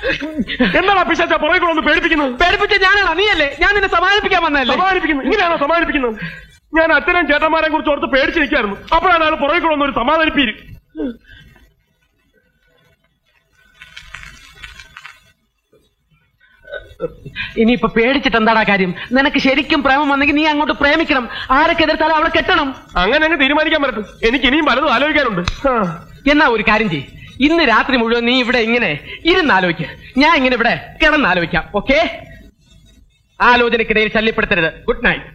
എന്താണ് പിശാച്ച പുറകെ കൂടെ ഒന്ന് പേടിപ്പിക്കുന്നത് പേടിപ്പിച്ച ഞാനാണ് നീയല്ലേ ഞാൻ നിന്നെ സമാധാനിപ്പിക്കാൻ വന്നതല്ലേ സമാധാനിപ്പിക്കുന്നു ഇങ്ങനെയാണോ സമാധാനിപ്പിക്കുന്നത് ഞാൻ അച്ഛനും ചേട്ടന്മാരെ കുറിച്ച് ഓർത്ത് പേടിച്ച് നിൽക്കായിരുന്നു അപ്പോഴാണ് അയാൾ പുറകെ കൂടെ ഒന്ന് ഒരു സമാധാനിപ്പീര് ഇനിയിപ്പൊ പേടിച്ചിട്ട് എന്താടാ കാര്യം നിനക്ക് ശരിക്കും പ്രേമം വന്നെങ്കിൽ നീ അങ്ങോട്ട് പ്രേമിക്കണം ആരൊക്കെ എതിർത്താലും അവളെ കെട്ടണം അങ്ങനെ അങ്ങ് തീരുമാനിക്കാൻ പറ്റും എനിക്ക് ഇനിയും പലതും ആലോചിക്കാനുണ്ട് ആ. എന്നാ ഒരു കാര്യം ചെയ്യ് ഇന്ന് രാത്രി മുഴുവൻ നീ ഇവിടെ ഇങ്ങനെ ഇരുന്നാലോചിക്ക ഞാൻ ഇങ്ങനെ ഇവിടെ കിടന്നാലോചിക്കാം ഓക്കെ ആലോചനക്കിടയിൽ ശല്യപ്പെടുത്തരുത് ഗുഡ് നൈറ്റ്